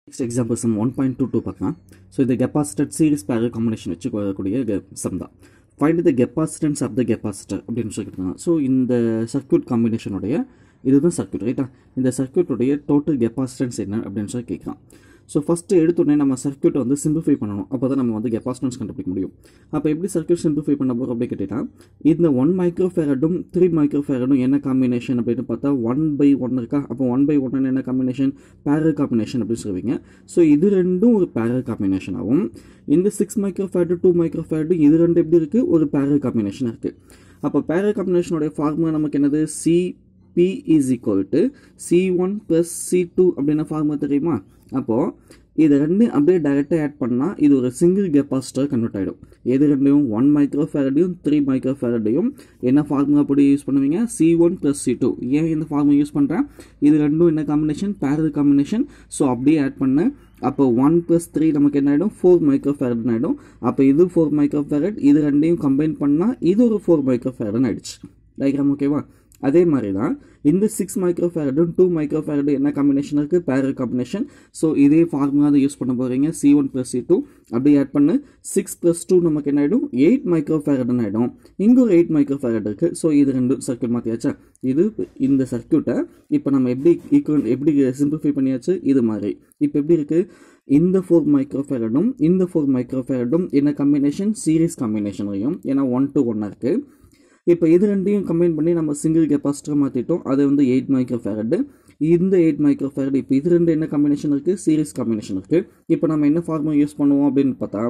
next example sum one point two two பார்க்கலாம் so இந்த capacitated series parallel combination வச்சு வரக்கூடிய சம் தான் find the capacitance of the capacitor அப்படின்னு சொல்லிட்டு ஸோ இந்த சர்க்யூட் காம்பினேஷனுடைய இதுதான் சர்க்யூட் ரைட்டா இந்த சர்க்யூட்டுடைய டோட்டல் கெப்பாசிட்டன்ஸ் என்ன அப்படின்னு சொல்லி கேட்கலாம் ஸோ ஃபஸ்ட்டு எடுத்தோடனே நம்ம சர்க்யூட்டை வந்து சிம்பிளிஃபை பண்ணணும் அப்போ தான் நம்ம வந்து கெப்பாசிட்டன்ஸ் கண்டுபிடிக்க முடியும் அப்போ எப்படி சர்க்யூட் சிம்பிளிஃபை பண்ண போகிறோம் அப்படின்னு கேட்டிங்கன்னா இந்த ஒன் மைக்ரோ ஃபேரடும் த்ரீ மைக்ரோ ஃபேரடும் என்ன காம்பினேஷன் அப்படின்னு பார்த்தா ஒன் பை ஒன் இருக்கா அப்போ ஒன் பை ஒன் என்ன காம்பினேஷன் பேரல் காம்பினேஷன் அப்படின்னு சொல்லுவீங்க ஸோ இது ரெண்டும் ஒரு பேரல் காம்பினேஷன் ஆகும் இந்த six micro farad two micro farad இது ரெண்டு எப்படி இருக்குது ஒரு பேரல் காம்பினேஷன் இருக்குது அப்போ பேரல் காம்பினேஷனுடைய ஃபார்முலா நமக்கு என்னது c p is equal to c one plus c two அப்படின்னா ஃபார்முலா தெரியுமா அப்போது இது ரெண்டு அப்படியே டைரெக்டாக ஆட் பண்ணால் இது ஒரு சிங்கிள் கெப்பாசிட்டர் கன்வெர்ட் ஆகிடும் எது ரெண்டையும் ஒன் மைக்ரோ ஃபேரடையும் த்ரீ மைக்ரோ ஃபேரடையும் என்ன ஃபார்முலா படி யூஸ் பண்ணுவீங்க c one plus c two ஏன் இந்த ஃபார்முலா யூஸ் பண்ணுறேன் இது ரெண்டும் என்ன காம்பினேஷன் பேரல் காம்பினேஷன் ஸோ அப்படியே ஆட் பண்ண அப்போ ஒன் ப்ளஸ் த்ரீ நமக்கு என்ன ஆகிடும் ஃபோர் மைக்ரோ ஃபேரட்னு ஆகிடும் அப்போ இது ஃபோர் மைக்ரோ ஃபேரட் இது ரெண்டையும் கம்பைன் பண்ணால் இது ஒரு ஃபோர் மைக்ரோ ஃபேரட்னு ஆயிடுச்சு டயக்ராம் ஓகேவா அதே மாதிரி தான் இந்த சிக்ஸ் மைக்ரோ ஃபேரடும் டூ மைக்ரோ ஃபேரடும் என்ன காம்பினேஷன் இருக்குது பேரல் காம்பினேஷன் ஸோ இதே ஃபார்முலா தான் யூஸ் பண்ண போகிறீங்க c one plus c two அப்படி ஆட் பண்ணு சிக்ஸ் ப்ளஸ் டூ நமக்கு என்ன ஆகிடும் எயிட் மைக்ரோ ஃபேரட்னு ஆகிடும் இங்கே ஒரு எயிட் மைக்ரோ ஃபேரட் இருக்குது ஸோ இது ரெண்டு சர்க்கியூட் மாற்றியாச்சா இது இந்த சர்க்கியூட்டை இப்போ நம்ம எப்படி ஈக்குவல் எப்படி சிம்பிளிஃபை பண்ணியாச்சு இது மாதிரி இப்போ எப்படி இருக்குது இந்த ஃபோர் மைக்ரோ ஃபேரடும் இந்த ஃபோர் மைக்ரோ ஃபேரடும் என்ன காம்பினேஷன் சீரிஸ் காம்பினேஷன்லையும் ஏன்னா ஒன் டு ஒன்னாக இருக்குது இப்போ இது ரெண்டையும் கம்பைன் பண்ணி நம்ம சிங்கிள் கெப்பாசிட்டர் மாற்றிட்டோம் அது வந்து எயிட் மைக்ரோ ஃபேரடு இந்த எயிட் மைக்ரோ ஃபேரட் இப்போ இது ரெண்டு என்ன காம்பினேஷன் இருக்குது சீரிஸ் காம்பினேஷன் இருக்குது இப்போ நம்ம என்ன ஃபார்முலா யூஸ் பண்ணுவோம் அப்படின்னு பார்த்தா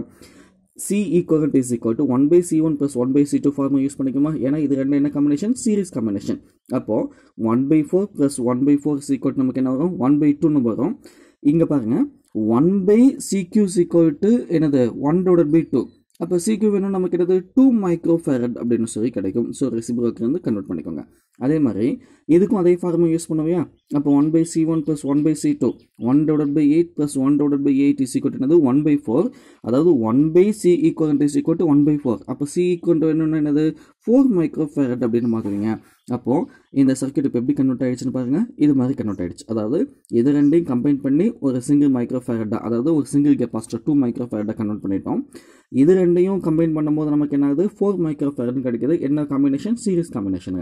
c equal is equal to one by c one plus one by c two formula use பண்ணிக்குமா ஏன்னா இது ரெண்டு என்ன காம்பினேஷன் சீரிஸ் காம்பினேஷன் அப்போது one by four plus one by four c equal நமக்கு என்ன வரும் ஒன் பை டூன்னு வரும் இங்கே பாருங்கள் one by c q c equal to என்னது ஒன் டிவைட் பை டூ அப்போ சிக்யூ வேணும் நமக்கு என்னது டூ மைக்ரோ ஃபேரட் அப்படின்னு சொல்லி கிடைக்கும் ஸோ ரெசிபிரோக்கு வந்து கன்வெர்ட் பண்ணிக்கோங்க அதே மாதிரி இதுக்கும் அதே ஃபார்முலா யூஸ் பண்ணுவியா அப்போ one by c one plus one by c two one divide by eight plus one divide by eight is equal என்னது ஒன் பை ஃபோர் அதாவது one by c equal is equal to one by four அப்போ c equal வேணும்னா என்னது four micro farad அப்படின்னு மாற்றுவீங்க அப்போது இந்த circuit இப்போ எப்படி கன்வெர்ட் ஆகிடுச்சுன்னு பாருங்கள் இது மாதிரி கன்வெர்ட் ஆகிடுச்சு அதாவது இது ரெண்டையும் கம்பைன் பண்ணி ஒரு சிங்கிள் மைக்ரோ ஃபேரட்டாக அதாவது ஒரு சிங்கிள் கெப்பாசிட்டர் டூ மைக்ரோ ஃபேரட்டாக கன்வெர்ட் பண்ணிட்டோம் இது ரெண்டையும் கம்பைன் பண்ணும்போது நமக்கு என்ன ஆகுது ஃபோர் மைக்ரோ ஃபேரட்னு கிடைக்குது என்ன காம்பினேஷன் சீரிஸ் காம்பினேஷனுங்க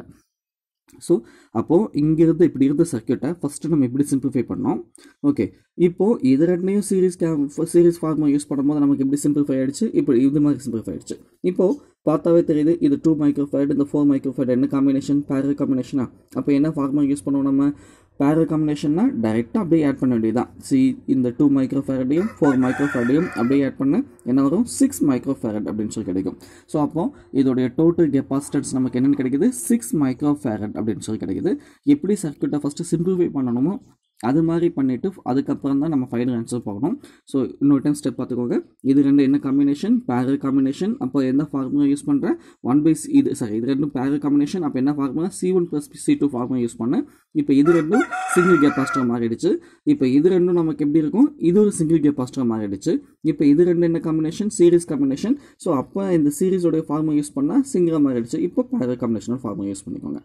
ஸோ அப்போது இங்கிருந்து இப்படி இருந்த சர்க்கியூட்டை ஃபஸ்ட்டு நம்ம எப்படி சிம்பிளிஃபை பண்ணோம் ஓகே இப்போது இது ரெண்டையும் சீரிஸ் கே சீரிஸ் ஃபார்முலா யூஸ் பண்ணும்போது நமக்கு எப்படி சிம்பிளிஃபை ஆகிடுச்சு இப்போ இது மாதிரி சிம்பிளிஃபை ஆகிடுச்சு இப்போது பார்த்தாவே தெரியுது இது டூ மைக்ரோஃபைட் இந்த ஃபோர் மைக்ரோஃபைட் என்ன காம்பினேஷன் பேரல் காம்பினேஷனா அப்போ என்ன ஃபார்முலா யூஸ் பண்ணுவோம் நம்ம பேரல் காம்பினேஷன்னா டைரெக்டாக அப்படியே ஆட் பண்ண வேண்டியதான் சி இந்த டூ மைக்ரோ ஃபேரடையும் ஃபோர் மைக்ரோ ஃபேரடையும் அப்படியே ஆட் பண்ண என்ன வரும் சிக்ஸ் மைக்ரோ ஃபேரட் அப்படின்னு சொல்லி கிடைக்கும் ஸோ அப்போ இதோடைய டோட்டல் கெப்பாசிட்டன்ஸ் நமக்கு என்னென்னு கிடைக்குது சிக்ஸ் மைக்ரோ ஃபேரட் அப்படின்னு சொல்லி கிடைக்குது எப்படி சர்க்கியூட்டை ஃபஸ்ட்டு சிம்பிளிஃபை பண்ணணுமோ அது மாதிரி பண்ணிவிட்டு அதுக்கப்புறம் தான் நம்ம ஃபைனல் ஆன்சர் பார்க்கணும் ஸோ இன்னொரு டைம் ஸ்டெப் பார்த்துக்கோங்க இது ரெண்டு என்ன காம்பினேஷன் பேரல் காம்பினேஷன் அப்போ என்ன ஃபார்முலா யூஸ் பண்ணுறேன் ஒன் பை சி இது சாரி இது ரெண்டும் பேரல் காம்பினேஷன் அப்போ என்ன formula c one plus c two formula use பண்ணேன் இப்போ இது ரெண்டும் சிங்கிள் கெப்பாசிட்டர் மாறிடுச்சு இப்போ இது ரெண்டும் நமக்கு எப்படி இருக்கும் இது ஒரு சிங்கிள் கெப்பாசிட்டர் மாறிடுச்சு இப்போ இது ரெண்டு என்ன காம்பினேஷன் சீரிஸ் காம்பினேஷன் ஸோ அப்போ இந்த சீரிஸோடைய ஃபார்முலா யூஸ் பண்ணால் சிங்கிளாக மாறிடுச்சு இப்போ பேரல் காம்பினேஷனோட ஃபார்முலா யூஸ் பண்ணிக்கோங்க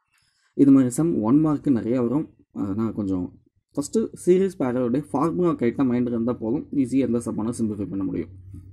இது மாதிரி சம் ஒன் மார்க்கு நிறையா வரும் நான் கொஞ்சம் ஃபஸ்ட்டு சீரியஸ் பேரலோடைய ஃபார்முலா கைட்டாக மைண்ட் இருந்தால் போதும் ஈஸியாக எந்த சம்மான சிம்பிளிஃபை பண்ண முடியும்